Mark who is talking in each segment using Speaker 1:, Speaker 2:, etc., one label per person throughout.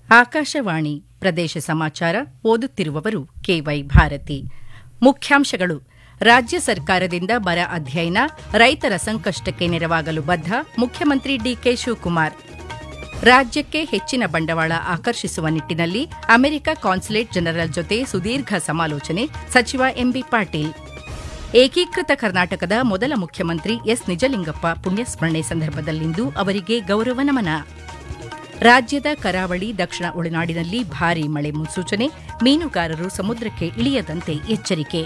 Speaker 1: ಆಕಾಶವಾಣಿ ಪ್ರದೇಶ ಸಮಾಚಾರ ಓದುತ್ತಿರುವವರು ಕೆವೈ ಭಾರತಿ ಮುಖ್ಯಾಂಶಗಳು ರಾಜ್ಯ ಸರ್ಕಾರದಿಂದ ಬರ ಅಧ್ಯಯನ ರೈತರ ಸಂಕಷ್ಟಕ್ಕೆ ನೆರವಾಗಲು ಬದ್ಧ ಮುಖ್ಯಮಂತ್ರಿ ಡಿಕೆ ಶಿವಕುಮಾರ್ ರಾಜ್ಯಕ್ಕೆ ಹೆಚ್ಚಿನ ಬಂಡವಾಳ ಆಕರ್ಷಿಸುವ ನಿಟ್ಟಿನಲ್ಲಿ ಅಮೆರಿಕ ಕಾನ್ಸುಲೇಟ್ ಜನರಲ್ ಜೊತೆ ಸುದೀರ್ಘ ಸಮಾಲೋಚನೆ ಸಚಿವ ಎಂಬಿ ಪಾಟೀಲ್ ಏಕೀಕೃತ ಕರ್ನಾಟಕದ ಮೊದಲ ಮುಖ್ಯಮಂತ್ರಿ ಎಸ್ ನಿಜಲಿಂಗಪ್ಪ ಪುಣ್ಯಸ್ಮರಣೆ ಸಂದರ್ಭದಲ್ಲಿಂದು ಅವರಿಗೆ ಗೌರವ ನಮನ ರಾಜ್ಯದ ಕರಾವಳಿ ದಕ್ಷಿಣ ಒಳನಾಡಿನಲ್ಲಿ ಭಾರೀ ಮಳೆ ಮುನ್ಸೂಚನೆ ಮೀನುಗಾರರು ಸಮುದ್ರಕ್ಕೆ ಇಳಿಯದಂತೆ ಎಚ್ಚರಿಕೆ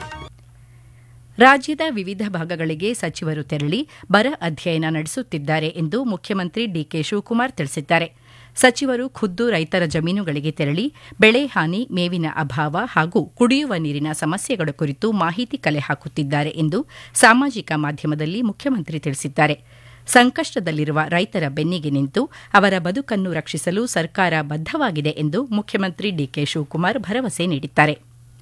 Speaker 1: ರಾಜ್ಯದ ವಿವಿಧ ಭಾಗಗಳಿಗೆ ಸಚಿವರು ತೆರಳಿ ಬರ ಅಧ್ಯಯನ ನಡೆಸುತ್ತಿದ್ದಾರೆ ಎಂದು ಮುಖ್ಯಮಂತ್ರಿ ಡಿಕೆ ಶಿವಕುಮಾರ್ ತಿಳಿಸಿದ್ದಾರೆ ಸಚಿವರು ಖುದ್ದು ರೈತರ ಜಮೀನುಗಳಿಗೆ ತೆರಳಿ ಬೆಳೆ ಹಾನಿ ಮೇವಿನ ಅಭಾವ ಹಾಗೂ ಕುಡಿಯುವ ನೀರಿನ ಸಮಸ್ಯೆಗಳ ಕುರಿತು ಮಾಹಿತಿ ಕಲೆ ಹಾಕುತ್ತಿದ್ದಾರೆ ಎಂದು ಸಾಮಾಜಿಕ ಮಾಧ್ಯಮದಲ್ಲಿ ಮುಖ್ಯಮಂತ್ರಿ ತಿಳಿಸಿದ್ದಾರೆ ಸಂಕಷ್ಟದಲ್ಲಿರುವ ರೈತರ ಬೆನ್ನಿಗೆ ನಿಂತು ಅವರ ಬದುಕನ್ನು ರಕ್ಷಿಸಲು ಸರ್ಕಾರ ಬದ್ದವಾಗಿದೆ ಎಂದು ಮುಖ್ಯಮಂತ್ರಿ ಡಿಕೆ ಶಿವಕುಮಾರ್ ಭರವಸೆ ನೀಡಿದ್ದಾರೆ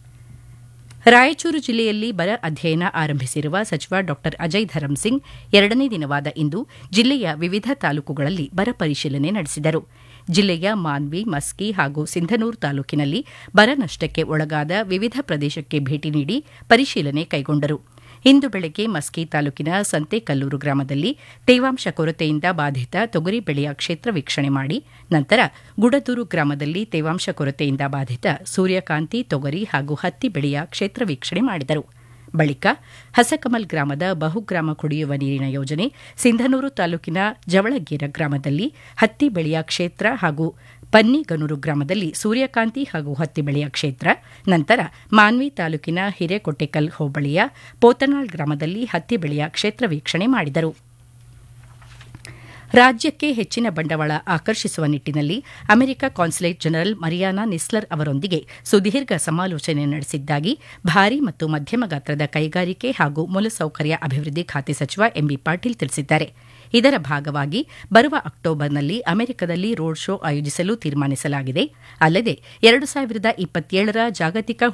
Speaker 1: ರಾಯಚೂರು ಜಿಲ್ಲೆಯಲ್ಲಿ ಬರ ಅಧ್ಯಯನ ಆರಂಭಿಸಿರುವ ಸಚಿವ ಡಾ ಅಜಯ್ ಧರಂಸಿಂಗ್ ಎರಡನೇ ದಿನವಾದ ಇಂದು ಜಿಲ್ಲೆಯ ವಿವಿಧ ತಾಲೂಕುಗಳಲ್ಲಿ ಬರ ಪರಿಶೀಲನೆ ನಡೆಸಿದರು ಜಿಲ್ಲೆಯ ಮಾನ್ವಿ ಮಸ್ಕಿ ಹಾಗೂ ಸಿಂಧನೂರು ತಾಲೂಕಿನಲ್ಲಿ ಬರ ನಷ್ಟಕ್ಕೆ ಒಳಗಾದ ವಿವಿಧ ಪ್ರದೇಶಕ್ಕೆ ಭೇಟಿ ನೀಡಿ ಪರಿಶೀಲನೆ ಕೈಗೊಂಡರು ಇಂದು ಬೆಳಗ್ಗೆ ಮಸ್ಕಿ ತಾಲೂಕಿನ ಸಂತೆಕಲ್ಲೂರು ಗ್ರಾಮದಲ್ಲಿ ತೇವಾಂಶ ಕೊರತೆಯಿಂದ ಬಾಧಿತ ತೊಗರಿ ಬೆಳೆಯ ಕ್ಷೇತ್ರ ವೀಕ್ಷಣೆ ಮಾಡಿ ನಂತರ ಗುಡದೂರು ಗ್ರಾಮದಲ್ಲಿ ತೇವಾಂಶ ಕೊರತೆಯಿಂದ ಬಾಧಿತ ಸೂರ್ಯಕಾಂತಿ ತೊಗರಿ ಹಾಗೂ ಹತ್ತಿ ಬೆಳೆಯ ಕ್ಷೇತ್ರ ವೀಕ್ಷಣೆ ಮಾಡಿದರು ಬಳಿಕ ಹಸಕಮಲ್ ಗ್ರಾಮದ ಬಹುಗ್ರಾಮ ಕುಡಿಯುವ ನೀರಿನ ಯೋಜನೆ ಸಿಂಧನೂರು ತಾಲೂಕಿನ ಜವಳಗೇರ ಗ್ರಾಮದಲ್ಲಿ ಹತ್ತಿ ಬೆಳೆಯ ಕ್ಷೇತ್ರ ಹಾಗೂ ಪನ್ನಿಗನೂರು ಗ್ರಾಮದಲ್ಲಿ ಸೂರ್ಯಕಾಂತಿ ಹಾಗೂ ಹತ್ತಿ ಬೆಳೆಯ ಕ್ಷೇತ್ರ ನಂತರ ಮಾನ್ವಿ ತಾಲೂಕಿನ ಹಿರೇಕೊಟ್ಟೆಕಲ್ ಹೋಬಳಿಯ ಪೋತನಾಳ್ ಗ್ರಾಮದಲ್ಲಿ ಹತ್ತಿ ಬೆಳೆಯ ಕ್ಷೇತ್ರ ವೀಕ್ಷಣೆ ಮಾಡಿದರು ರಾಜ್ಯಕ್ಕೆ ಹೆಚ್ಚಿನ ಬಂಡವಾಳ ಆಕರ್ಷಿಸುವ ನಿಟ್ಟಿನಲ್ಲಿ America consulate general Mariana Nissler ಅವರೊಂದಿಗೆ ಸುದೀರ್ಘ ಸಮಾಲೋಚನೆ ನಡೆಸಿದ್ದಾಗಿ ಭಾರಿ ಮತ್ತು ಮಧ್ಯಮ ಗಾತ್ರದ ಕೈಗಾರಿಕೆ ಹಾಗೂ ಮೂಲಸೌಕರ್ಯ ಅಭಿವೃದ್ಧಿ ಖಾತೆ ಸಚಿವ ಎಂಬಿ ಪಾಟೀಲ್ ತಿಳಿಸಿದ್ದಾರೆ ಇದರ ಭಾಗವಾಗಿ ಬರುವ ಅಕ್ಟೋಬರ್ನಲ್ಲಿ ಅಮೆರಿಕದಲ್ಲಿ ರೋಡ್ ಶೋ ಆಯೋಜಿಸಲು ತೀರ್ಮಾನಿಸಲಾಗಿದೆ ಅಲ್ಲದೆ ಎರಡು ಸಾವಿರದ ಇಪ್ಪತ್ತೇಳರ ಜಾಗತಿಕ